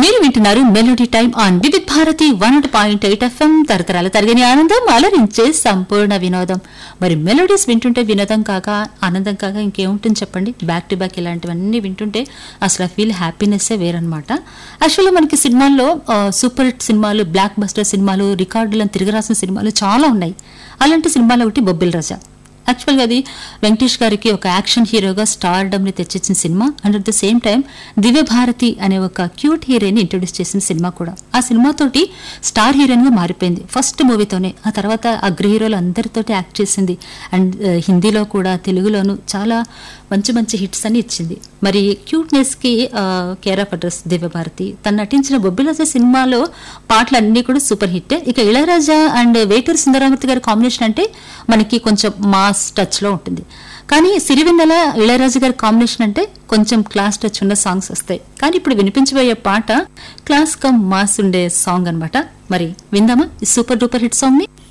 మీరు వింటున్నారు melody time on Vividh Bharati one point eight FM తరతరాల తరగని ఆనందం అలరించే సంపూర్ణ వినోదం మరి మెలోడీస్ వింటుంటే వినోదం కాక ఆనందం కాక ఇంకేముంటుంది చెప్పండి బ్యాక్ టు బ్యాక్ ఇలాంటివన్నీ వింటుంటే అసలు ఫీల్ హ్యాపీనెస్సే వేరనమాట యాక్చువల్గా మనకి సినిమాల్లో ఆ, సూపర్ హిట్ సినిమాలు బ్లాక్ బస్టర్ సినిమాలు రికార్డులను తిరగరాసిన సినిమాలు చాలా ఉన్నాయి అలాంటి సినిమాలు ఒకటి బొబ్బిల్ రాజా యాక్చువల్గా అది వెంకటేష్ గారికి ఒక యాక్షన్ హీరోగా స్టార్డమ్ని తెచ్చిచ్చిన సినిమా and at the same time Divya Bharati అనే ఒక క్యూట్ హీరోయిన్ ఇంట్రొడ్యూస్ చేసిన సినిమా కూడా ఆ సినిమాతోటి స్టార్ హీరోయిన్గా మారిపోయింది ఫస్ట్ మూవీతోనే ఆ తర్వాత అగ్ర హీరోలు అందరితోటి యాక్ట్ చేసింది అండ్ ఆ, హిందీలో కూడా తెలుగులోను చాలా మంచి మంచి హిట్స్ అని ఇచ్చింది మరి క్యూట్నెస్కి care of address Divya Bharati తను నటించిన బొబ్బిలాజా సినిమాలో పాటలు అన్నీ కూడా సూపర్ హిట్ ఇక ఇళయరాజా అండ్ వేటూరు సుందరామూర్తి గారి కాంబినేషన్ అంటే మనకి కొంచెం మాస్ టచ్ లో ఉంటుంది కానీ సిరివెన్నెల ఇళయరాజు గారి కాంబినేషన్ అంటే కొంచెం క్లాస్ టచ్ ఉన్న సాంగ్స్ వస్తాయి కానీ ఇప్పుడు వినిపించబోయే పాట క్లాస్ కమ్ మాస్ ఉండే సాంగ్ అన్నమాట మరి విందామా ఈ సూపర్ డూపర్ హిట్ సాంగ్ ని